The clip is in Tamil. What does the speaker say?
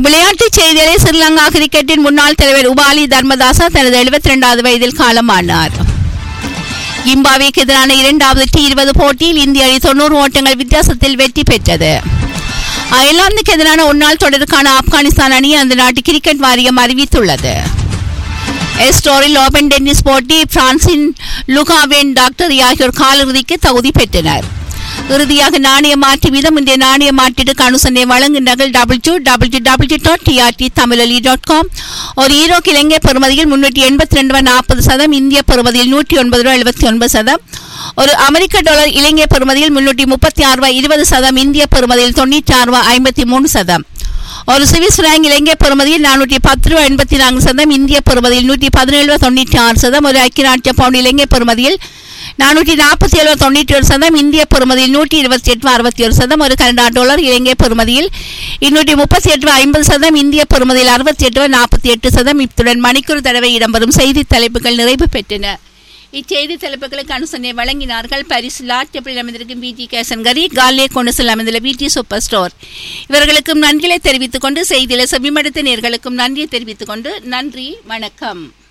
விளையாட்டுச் செய்திகளை ஸ்ரீலங்கா கிரிக்கெட்டின் முன்னாள் தலைவர் உபாலி தர்மதாசா தனது 72வது வயதில் காலமானார் ஜிம்பாவேக்கு எதிரான இரண்டாவது டி இருபது போட்டியில் இந்திய அணி தொண்ணூறு ஓட்டங்கள் வித்தியாசத்தில் வெற்றி பெற்றது அயர்லாந்துக்கு எதிரான ஒன்னாள் தொடருக்கான ஆப்கானிஸ்தான் அணி அந்த நாட்டு கிரிக்கெட் வாரியம் அறிவித்துள்ளது எஸ்டோரில் ஓபன் டென்னிஸ் போட்டி பிரான்சின் லுகாவென் டாக்டர் ஆகியோர் காலிறுதிக்கு தகுதி பெற்றனர் இறுதியாக நாணய மாற்று வீதம் இன்றைய நாணய மாற்றீட்டுக்கு அனுசரணை வழங்குகின்றார்கள் double two double two double two dot TRT Tamilali dot com ஒரு ஈரோக்கு இலங்கை பெறுமதியில் முன்னூற்றி எண்பத்தி ரெண்டு ரூபாய் நாற்பது சதம் இந்திய பெறுமதியில் நூற்றி ஒன்பது ரூபாய் எழுபத்தி ஒன்பது சதம் ஒரு அமெரிக்க டாலர் இலங்கை பெறுமதியில் முன்னூற்றி முப்பத்தி ஆறு ரூபாய் இருபது சதம் இந்திய பெறுமதியில் தொண்ணூற்றி ஆறு ரூபாய் ஐம்பத்தி மூணு சதம் ஒரு சுவிஸ் ரேங்க் இலங்கை பெறுமதியில் நானூற்றி பத்து ரூபாய் எண்பத்தி நான்கு சதம் இந்திய பெறுமதியில் நூற்றி பதினேழு ரூபாய் தொண்ணூற்றி ஆறு சதம் ஒரு ஐக்கிய நாட்டிய பவுண்ட் இலங்கை பெறுமதியில் நானூற்றி நாற்பத்தி ஏழு ரூபாய் தொண்ணூற்றி ஒரு சதம் இந்திய பெறுமதியில் நூற்றி இருபத்தி எட்டு ரூபாய் அறுபத்தி ஒரு சதம் ஒரு கனடா டாலர் இலங்கை பெறுமதியில் இருநூற்றி முப்பத்தி எட்டு ரூபாய் ஐம்பது சதம் இந்திய பெறுமதியில் அறுபத்தி எட்டு ரூபாய் நாற்பத்தி எட்டு சதம் இத்துடன் மணிக்கூர் தடவை இடம்பெறும் செய்தி தலைப்புகள் நிறைவு பெற்றன இச்செய்தி தலைப்புகளுக்கு அனுசரணை வழங்கினார்கள் பரிசு லாட்சப்பில் அமைந்திருக்கும் பிடி கேசன்கரி காலே கொண்டுசில் அமைந்துள்ள பிடி சூப்பர் ஸ்டோர் இவர்களுக்கும் நன்றிகளை தெரிவித்துக் கொண்டு செய்தியில செவிமடுத்த நேர்களுக்கும் நன்றியை தெரிவித்துக் கொண்டு நன்றி வணக்கம்